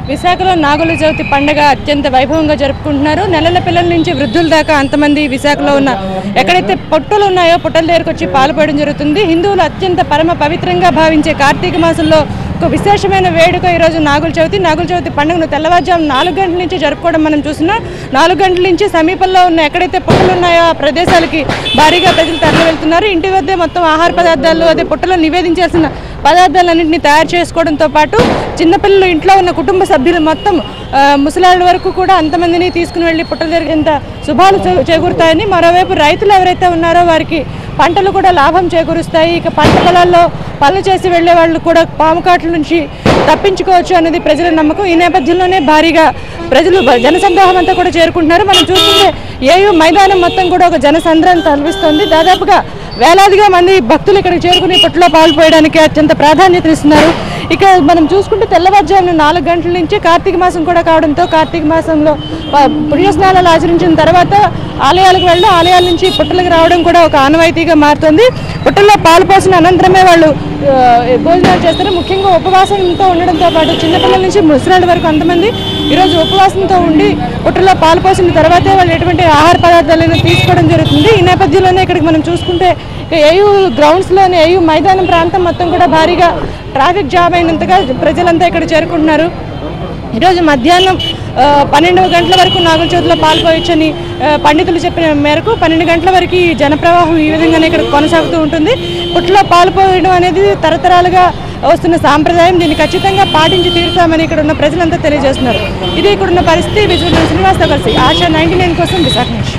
విశాఖలో నాగుల చవితి పండగ అత్యంత వైభవంగా జరుపుకుంటున్నారు నెలల పిల్లల నుంచి వృద్ధుల దాకా అంతమంది విశాఖలో ఉన్న ఎక్కడైతే పొట్టులు ఉన్నాయో పొట్టల దగ్గరకు వచ్చి పాల్పడడం జరుగుతుంది హిందువులు అత్యంత పరమ పవిత్రంగా భావించే కార్తీక మాసంలో ఒక విశేషమైన వేడుక ఈరోజు నాగుల చవితి నాగుల చవితి పండుగను తెల్లవారుజాము నాలుగు గంటల నుంచి జరుపుకోవడం మనం చూస్తున్నాం నాలుగు గంటల నుంచి సమీపంలో ఉన్న ఎక్కడైతే పుట్టలు ఉన్నాయో ఆ ప్రదేశాలకి భారీగా ప్రజలు తరలి వెళ్తున్నారు ఇంటి వద్దే మొత్తం ఆహార పదార్థాలు అదే పుట్టలో నివేదించాల్సిన పదార్థాలన్నింటినీ తయారు చేసుకోవడంతో పాటు చిన్నపిల్లలు ఇంట్లో ఉన్న కుటుంబ సభ్యులు మొత్తం ఆ, ముసలాళ్ళ వరకు కూడా అంతమందిని తీసుకుని వెళ్ళి పుట్టలు జరిగేంత శుభాలు చే- చేకూరుతాయని మరోవైపు రైతులు ఎవరైతే ఉన్నారో వారికి పంటలు కూడా లాభం చేకూరుస్తాయి ఇక పంట పొలాల్లో పనులు చేసి వెళ్ళే వాళ్ళు కూడా పాము కాట్ల నుంచి తప్పించుకోవచ్చు అనేది ప్రజల నమ్మకం ఈ నేపథ్యంలోనే భారీగా ప్రజలు బ- జనసందోహం అంతా కూడా చేరుకుంటున్నారు మనం చూస్తుంటే ఏయు మైదానం మొత్తం కూడా ఒక జనసంద్రాన్ని తలపిస్తోంది దాదాపుగా వేలాదిగా మంది భక్తులు ఇక్కడికి చేరుకుని పుట్టలో పాల్పోయడానికి అత్యంత ప్రాధాన్యతనిస్తున్నారు ఇక మనం చూసుకుంటే తెల్లవారుజామున నాలుగు గంటల నుంచి కార్తీక మాసం కూడా కావడంతో కార్తీక మాసంలో ప- పుణ్యస్నానాలు ఆచరించిన తర్వాత ఆలయాలకు వెళ్ళడం ఆలయాల నుంచి పుట్టలకు రావడం కూడా ఒక ఆనవాయితీగా మారుతుంది పుట్టల్లో పాలు పోసిన అనంతరమే వాళ్ళు ఆ, భోజనాలు చేస్తారు ముఖ్యంగా ఉపవాసంతో ఉండడంతో పాటు చిన్నపిల్లల నుంచి ముసలాళ్ళ వరకు అంతమంది ఈరోజు ఉపవాసంతో ఉండి పుట్టలో పాలు పోసిన తర్వాతే వాళ్ళు ఎటువంటి ఆహార పదార్థాలను తీసుకోవడం జరుగుతుంది ఈ నేపథ్యంలోనే ఇక్కడికి మనం చూసుకుంటే ఇక ఏయూ గ్రౌండ్స్లోని ఏయూ మైదానం ప్రాంతం మొత్తం కూడా భారీగా ట్రాఫిక్ జామ్ అయినంతగా ప్రజలంతా ఇక్కడ చేరుకుంటున్నారు ఈరోజు మధ్యాహ్నం ఆ, పన్నెండు గంటల వరకు నాగుల చవితిలో పాల్గొయొచ్చని ఆ, పండితులు చెప్పిన మేరకు పన్నెండు గంటల వరకు ఈ జనప్రవాహం ఈ విధంగానే ఇక్కడ కొనసాగుతూ ఉంటుంది పుట్లో పాల్పోయడం అనేది తరతరాలుగా వస్తున్న సాంప్రదాయం దీన్ని ఖచ్చితంగా పాటించి తీరుతామని ఇక్కడ ఉన్న ప్రజలంతా తెలియజేస్తున్నారు ఇది ఇక్కడ ఉన్న పరిస్థితి విజయనగరం శ్రీనివాస కలిసి ఆశా నైన్టీ నైన్ కోసం విశాఖ నుంచి